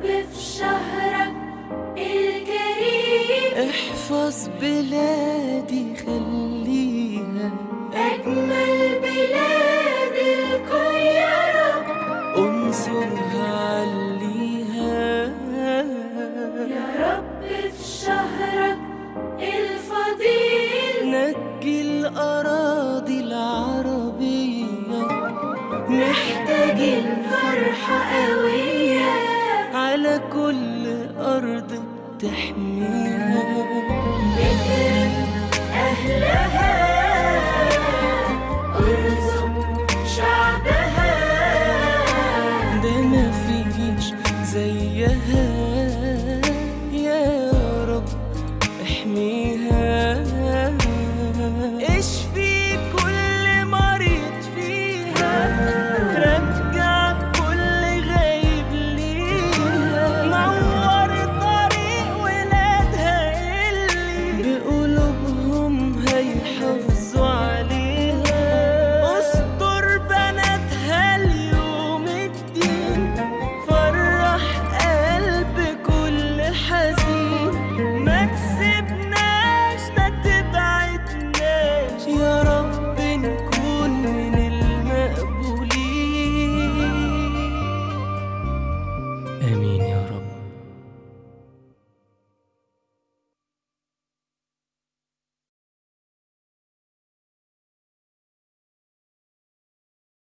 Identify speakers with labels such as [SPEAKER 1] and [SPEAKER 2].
[SPEAKER 1] في شهرك الكريم
[SPEAKER 2] احفظ بلادي خليها
[SPEAKER 1] أجمل بلاد الكون يا رب
[SPEAKER 2] انصرها عليها
[SPEAKER 1] يا رب في شهرك الفضيل
[SPEAKER 2] نجي الأراضي العربية
[SPEAKER 1] محتاجين فرحة قوية
[SPEAKER 2] على كل أرض بتحميها
[SPEAKER 1] اكرم أهلها ارزق شعبها
[SPEAKER 2] ده مفيش زيها يا رب احميها اشفي كل مريض فيها رجع كل غايب ليها نور طريق ولادها اللي بقلوبهم هيحافظوا عليها استر بناتها اليوم الدين فرح قلب كل حزين ما تسيبناش ما تبعدناش يا رب نكون من المقبولين آمين